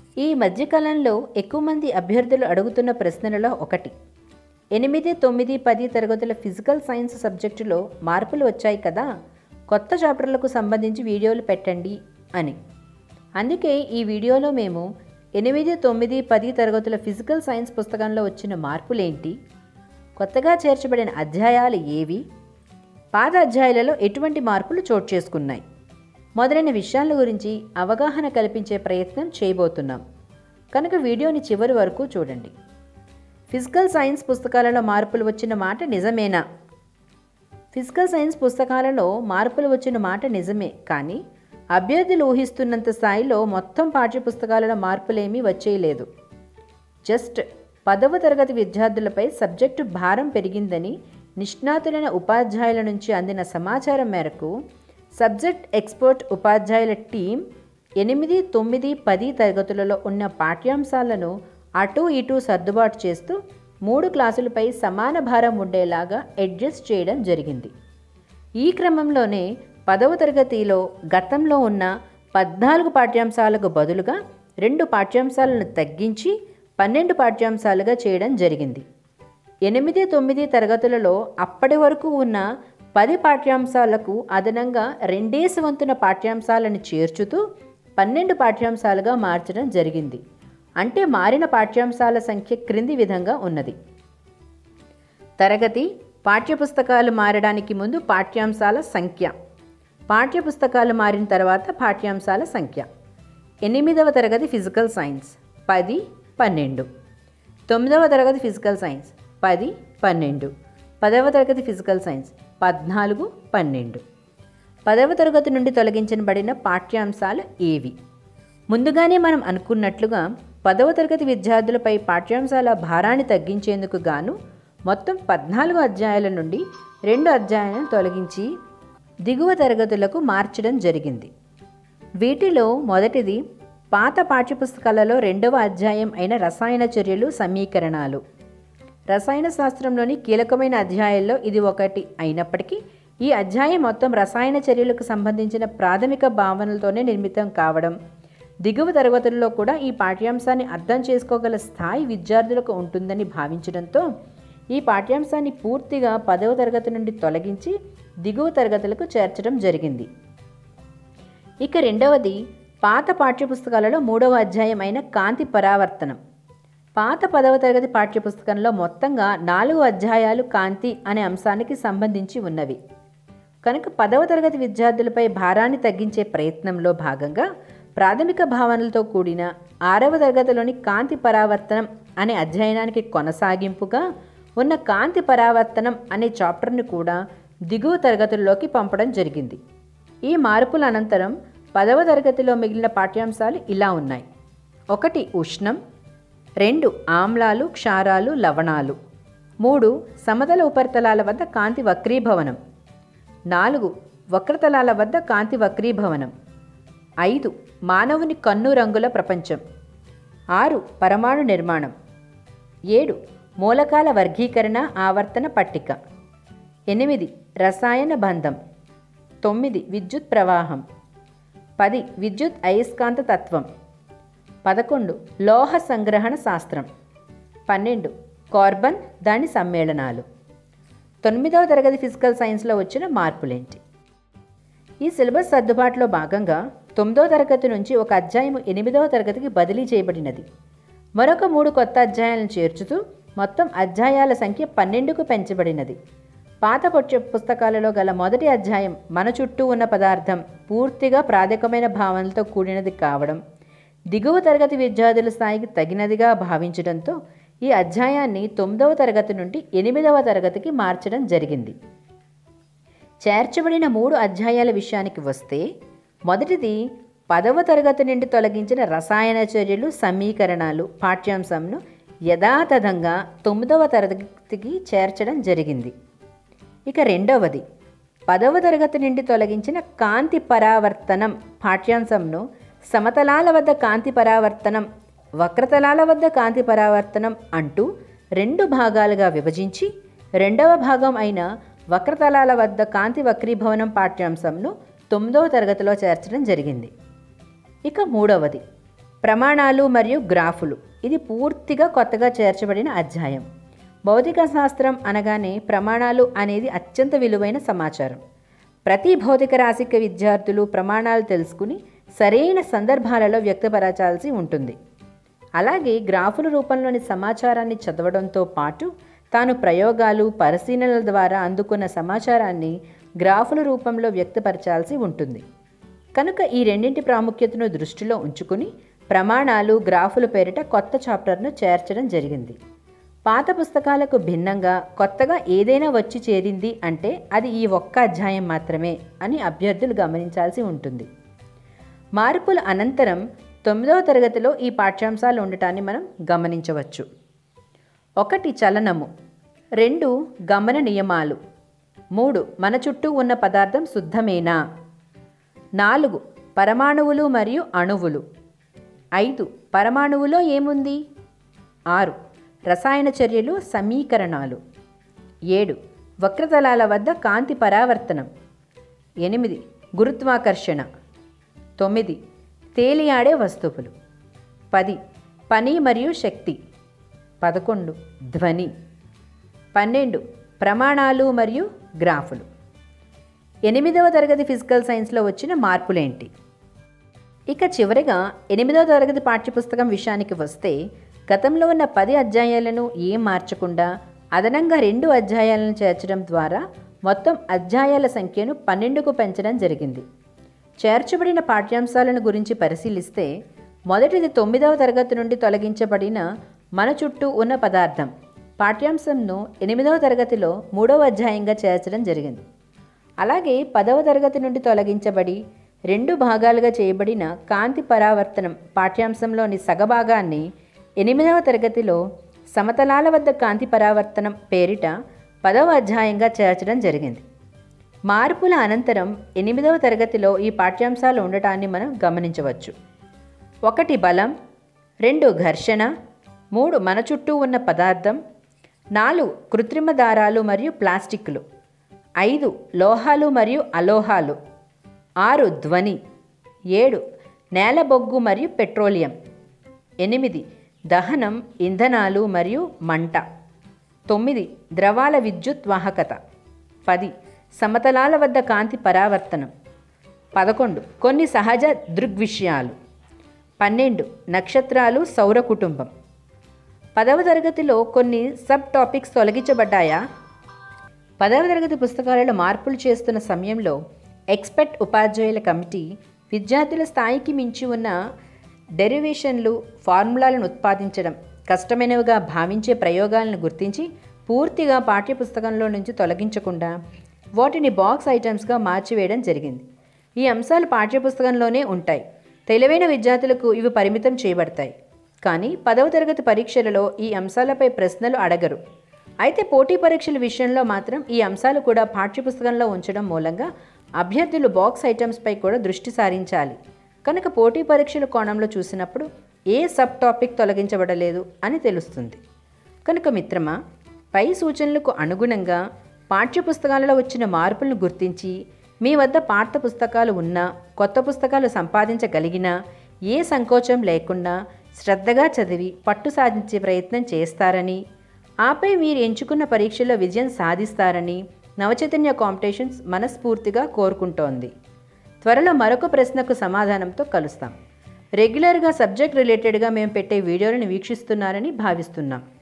ఈ మధ్యకాలంలో ఎక్కువ మంది అభ్యర్థులు అడుగుతున్న ప్రశ్నలలో ఒకటి ఎనిమిది తొమ్మిది పది తరగతుల ఫిజికల్ సైన్స్ సబ్జెక్టులో మార్పులు వచ్చాయి కదా కొత్త చాప్టర్లకు సంబంధించి వీడియోలు పెట్టండి అని అందుకే ఈ వీడియోలో మేము ఎనిమిది తొమ్మిది పది తరగతుల ఫిజికల్ సైన్స్ పుస్తకంలో వచ్చిన మార్పులేంటి కొత్తగా చేర్చబడిన అధ్యాయాలు ఏవి పాత అధ్యాయాలలో ఎటువంటి మార్పులు చోటు చేసుకున్నాయి మొదలైన విషయాల గురించి అవగాహన కల్పించే ప్రయత్నం చేయబోతున్నాం కనుక వీడియోని చివరి వరకు చూడండి ఫిజికల్ సైన్స్ పుస్తకాలలో మార్పులు వచ్చిన మాట నిజమేనా ఫిజికల్ సైన్స్ పుస్తకాలలో మార్పులు వచ్చిన మాట నిజమే కానీ అభ్యర్థులు ఊహిస్తున్నంత స్థాయిలో మొత్తం పాఠ్యపుస్తకాలలో మార్పులేమీ వచ్చేయలేదు జస్ట్ పదవ తరగతి విద్యార్థులపై సబ్జెక్టు భారం పెరిగిందని నిష్ణాతులైన ఉపాధ్యాయుల నుంచి అందిన సమాచారం మేరకు సబ్జెక్ట్ ఎక్స్పర్ట్ ఉపాధ్యాయుల టీం ఎనిమిది తొమ్మిది పది తరగతులలో ఉన్న పాఠ్యాంశాలను అటు ఇటు సర్దుబాటు చేస్తూ మూడు క్లాసులపై సమాన భారం ఉండేలాగా అడ్జస్ట్ చేయడం జరిగింది ఈ క్రమంలోనే పదవ తరగతిలో గతంలో ఉన్న పద్నాలుగు పాఠ్యాంశాలకు బదులుగా రెండు పాఠ్యాంశాలను తగ్గించి పన్నెండు పాఠ్యాంశాలుగా చేయడం జరిగింది ఎనిమిది తొమ్మిది తరగతులలో అప్పటి వరకు ఉన్న పది పాఠ్యాంశాలకు అదనంగా రెండేసి వంతున పాఠ్యాంశాలను చేర్చుతూ పన్నెండు పాఠ్యాంశాలుగా మార్చడం జరిగింది అంటే మారిన పాఠ్యాంశాల సంఖ్య క్రింది విధంగా ఉన్నది తరగతి పాఠ్యపుస్తకాలు మారడానికి ముందు పాఠ్యాంశాల సంఖ్య పాఠ్యపుస్తకాలు మారిన తర్వాత పాఠ్యాంశాల సంఖ్య ఎనిమిదవ తరగతి ఫిజికల్ సైన్స్ పది పన్నెండు తొమ్మిదవ తరగతి ఫిజికల్ సైన్స్ పది పన్నెండు పదవ తరగతి ఫిజికల్ సైన్స్ పద్నాలుగు పన్నెండు పదవ తరగతి నుండి తొలగించబడిన పాఠ్యాంశాలు ఏవి ముందుగానే మనం అనుకున్నట్లుగా పదవ తరగతి విద్యార్థులపై పాఠ్యాంశాల భారాన్ని తగ్గించేందుకు గాను మొత్తం పద్నాలుగు అధ్యాయాల నుండి రెండు అధ్యాయాలను తొలగించి దిగువ తరగతులకు మార్చడం జరిగింది వీటిలో మొదటిది పాత పాఠ్యపుస్తకాలలో రెండవ అధ్యాయం అయిన రసాయన చర్యలు సమీకరణాలు రసాయన శాస్త్రంలోని కీలకమైన అధ్యాయాల్లో ఇది ఒకటి అయినప్పటికీ ఈ అధ్యాయం మొత్తం రసాయన చర్యలకు సంబంధించిన ప్రాథమిక భావనలతోనే నిర్మితం కావడం దిగువ తరగతుల్లో కూడా ఈ పాఠ్యాంశాన్ని అర్థం చేసుకోగల స్థాయి విద్యార్థులకు ఉంటుందని భావించడంతో ఈ పాఠ్యాంశాన్ని పూర్తిగా పదవ తరగతి నుండి తొలగించి దిగువ తరగతులకు చేర్చడం జరిగింది ఇక రెండవది పాత పాఠ్యపుస్తకాలలో మూడవ అధ్యాయం అయిన కాంతి పరావర్తనం పాత పదవ తరగతి పాఠ్యపుస్తకంలో మొత్తంగా నాలుగు అధ్యాయాలు కాంతి అనే అంశానికి సంబంధించి ఉన్నవి కనుక పదవ తరగతి విద్యార్థులపై భారాన్ని తగ్గించే ప్రయత్నంలో భాగంగా ప్రాథమిక భావనలతో కూడిన ఆరవ తరగతిలోని కాంతి పరావర్తనం అనే అధ్యయనానికి కొనసాగింపుగా ఉన్న కాంతి పరావర్తనం అనే చాప్టర్ని కూడా దిగువ తరగతుల్లోకి పంపడం జరిగింది ఈ మార్పుల అనంతరం పదవ తరగతిలో మిగిలిన పాఠ్యాంశాలు ఇలా ఉన్నాయి ఒకటి ఉష్ణం రెండు ఆమ్లాలు క్షారాలు లవణాలు మూడు సమతల ఉపరితలాల వద్ద కాంతి వక్రీభవనం నాలుగు వక్రతలాల వద్ద కాంతి వక్రీభవనం ఐదు మానవుని కన్ను రంగుల ప్రపంచం ఆరు పరమాణు నిర్మాణం ఏడు మూలకాల వర్గీకరణ ఆవర్తన పట్టిక ఎనిమిది రసాయన బంధం తొమ్మిది విద్యుత్ ప్రవాహం పది విద్యుత్ అయస్కాంత తత్వం పదకొండు లోహ సంగ్రహణ శాస్త్రం పన్నెండు కార్బన్ దాని సమ్మేళనాలు తొమ్మిదవ తరగతి ఫిజికల్ సైన్స్లో వచ్చిన మార్పులేంటి ఈ సిలబస్ సర్దుబాటులో భాగంగా తొమ్మిదవ తరగతి నుంచి ఒక అధ్యాయం ఎనిమిదవ తరగతికి బదిలీ చేయబడినది మరొక మూడు కొత్త అధ్యాయాలను చేర్చుతూ మొత్తం అధ్యాయాల సంఖ్య పన్నెండుకు పెంచబడినది పాత పఠ్య పుస్తకాలలో గల మొదటి అధ్యాయం మన చుట్టూ ఉన్న పదార్థం పూర్తిగా ప్రాథమికమైన భావనలతో కూడినది కావడం దిగువ తరగతి విద్యార్థుల స్థాయికి తగినదిగా భావించడంతో ఈ అధ్యాయాన్ని తొమ్మిదవ తరగతి నుండి ఎనిమిదవ తరగతికి మార్చడం జరిగింది చేర్చబడిన మూడు అధ్యాయాల విషయానికి వస్తే మొదటిది పదవ తరగతి నుండి తొలగించిన రసాయన చర్యలు సమీకరణాలు పాఠ్యాంశంను యథాతథంగా తొమ్మిదవ తరగతికి చేర్చడం జరిగింది ఇక రెండవది పదవ తరగతి నుండి తొలగించిన కాంతి పరావర్తనం పాఠ్యాంశంను సమతలాల వద్ద కాంతి పరావర్తనం వక్రతలాల వద్ద కాంతి పరావర్తనం అంటూ రెండు భాగాలుగా విభజించి రెండవ భాగం అయిన వక్రతలాల వద్ద కాంతి వక్రీభవనం పాఠ్యాంశంను తొమ్మిదవ తరగతిలో చేర్చడం జరిగింది ఇక మూడవది ప్రమాణాలు మరియు గ్రాఫులు ఇది పూర్తిగా కొత్తగా చేర్చబడిన అధ్యాయం భౌతిక శాస్త్రం అనగానే ప్రమాణాలు అనేది అత్యంత విలువైన సమాచారం ప్రతి భౌతిక రాశిక విద్యార్థులు ప్రమాణాలు తెలుసుకుని సరైన సందర్భాలలో వ్యక్తపరచాల్సి ఉంటుంది అలాగే గ్రాఫుల రూపంలోని సమాచారాన్ని చదవడంతో పాటు తాను ప్రయోగాలు పరిశీలనల ద్వారా అందుకున్న సమాచారాన్ని గ్రాఫుల రూపంలో వ్యక్తపరచాల్సి ఉంటుంది కనుక ఈ రెండింటి ప్రాముఖ్యతను దృష్టిలో ఉంచుకుని ప్రమాణాలు గ్రాఫుల పేరిట కొత్త చాప్టర్ను చేర్చడం జరిగింది పాత పుస్తకాలకు భిన్నంగా కొత్తగా ఏదైనా వచ్చి చేరింది అంటే అది ఈ ఒక్క అధ్యాయం మాత్రమే అని అభ్యర్థులు గమనించాల్సి ఉంటుంది మార్పుల అనంతరం తొమ్మిదవ తరగతిలో ఈ పాఠ్యాంశాలు ఉండటాన్ని మనం గమనించవచ్చు ఒకటి చలనము రెండు గమన నియమాలు మూడు మన చుట్టూ ఉన్న పదార్థం శుద్ధమేనా నాలుగు పరమాణువులు మరియు అణువులు ఐదు పరమాణువులో ఏముంది ఆరు రసాయన చర్యలు సమీకరణాలు ఏడు వక్రతలాల వద్ద కాంతి పరావర్తనం ఎనిమిది గురుత్వాకర్షణ తొమ్మిది తేలియాడే వస్తువులు పది పని మరియు శక్తి పదకొండు ధ్వని పన్నెండు ప్రమాణాలు మరియు గ్రాఫులు ఎనిమిదవ తరగతి ఫిజికల్ సైన్స్లో వచ్చిన మార్పులేంటి ఇక చివరిగా ఎనిమిదవ తరగతి పాఠ్యపుస్తకం విషయానికి వస్తే గతంలో ఉన్న పది అధ్యాయాలను ఏం మార్చకుండా అదనంగా రెండు అధ్యాయాలను చేర్చడం ద్వారా మొత్తం అధ్యాయాల సంఖ్యను పన్నెండుకు పెంచడం జరిగింది చేర్చబడిన పాఠ్యాంశాలను గురించి పరిశీలిస్తే మొదటిది తొమ్మిదవ తరగతి నుండి తొలగించబడిన మన చుట్టూ ఉన్న పదార్థం పాఠ్యాంశంను ఎనిమిదవ తరగతిలో మూడవ అధ్యాయంగా చేర్చడం జరిగింది అలాగే పదవ తరగతి నుండి తొలగించబడి రెండు భాగాలుగా చేయబడిన కాంతి పరావర్తనం పాఠ్యాంశంలోని సగభాగాన్ని ఎనిమిదవ తరగతిలో సమతలాల వద్ద కాంతి పరావర్తనం పేరిట పదవ అధ్యాయంగా చేర్చడం జరిగింది మార్పుల అనంతరం ఎనిమిదవ తరగతిలో ఈ పాఠ్యాంశాలు ఉండటాన్ని మనం గమనించవచ్చు ఒకటి బలం రెండు ఘర్షణ మూడు మన చుట్టూ ఉన్న పదార్థం నాలుగు కృత్రిమ దారాలు మరియు ప్లాస్టిక్లు ఐదు లోహాలు మరియు అలోహాలు ఆరు ధ్వని ఏడు నేల బొగ్గు మరియు పెట్రోలియం ఎనిమిది దహనం ఇంధనాలు మరియు మంట తొమ్మిది ద్రవాల విద్యుత్ వాహకత పది సమతలాల వద్ద కాంతి పరావర్తనం పదకొండు కొన్ని సహజ దృగ్విషయాలు పన్నెండు నక్షత్రాలు సౌర కుటుంబం పదవ తరగతిలో కొన్ని సబ్ టాపిక్స్ తొలగించబడ్డాయా పదవ తరగతి పుస్తకాలలో మార్పులు చేస్తున్న సమయంలో ఎక్స్పర్ట్ ఉపాధ్యాయుల కమిటీ విద్యార్థుల స్థాయికి మించి ఉన్న డెరివేషన్లు ఫార్ములాలను ఉత్పాదించడం కష్టమైనవిగా భావించే ప్రయోగాలను గుర్తించి పూర్తిగా పాఠ్యపుస్తకంలో నుంచి తొలగించకుండా వాటిని బాక్స్ ఐటమ్స్గా మార్చివేయడం జరిగింది ఈ అంశాలు పాఠ్యపుస్తకంలోనే ఉంటాయి తెలివైన విద్యార్థులకు ఇవి పరిమితం చేయబడతాయి కానీ పదవ తరగతి పరీక్షలలో ఈ అంశాలపై ప్రశ్నలు అడగరు అయితే పోటీ పరీక్షల విషయంలో మాత్రం ఈ అంశాలు కూడా పాఠ్యపుస్తకంలో ఉంచడం మూలంగా అభ్యర్థులు బాక్స్ ఐటమ్స్పై కూడా దృష్టి సారించాలి కనుక పోటీ పరీక్షల కోణంలో చూసినప్పుడు ఏ సబ్ టాపిక్ తొలగించబడలేదు అని తెలుస్తుంది కనుక మిత్రమా పై సూచనలకు అనుగుణంగా పాఠ్యపుస్తకాలలో వచ్చిన మార్పులను గుర్తించి మీ వద్ద పాఠ్య పుస్తకాలు ఉన్నా కొత్త పుస్తకాలు సంపాదించగలిగినా ఏ సంకోచం లేకుండా శ్రద్ధగా చదివి పట్టు సాధించే ప్రయత్నం చేస్తారని ఆపై మీరు ఎంచుకున్న పరీక్షలో విజయం సాధిస్తారని నవచైతన్య కాంపిటీషన్స్ మనస్ఫూర్తిగా కోరుకుంటోంది త్వరలో మరొక ప్రశ్నకు సమాధానంతో కలుస్తాం రెగ్యులర్గా సబ్జెక్ట్ రిలేటెడ్గా మేము పెట్టే వీడియోలను వీక్షిస్తున్నారని భావిస్తున్నాం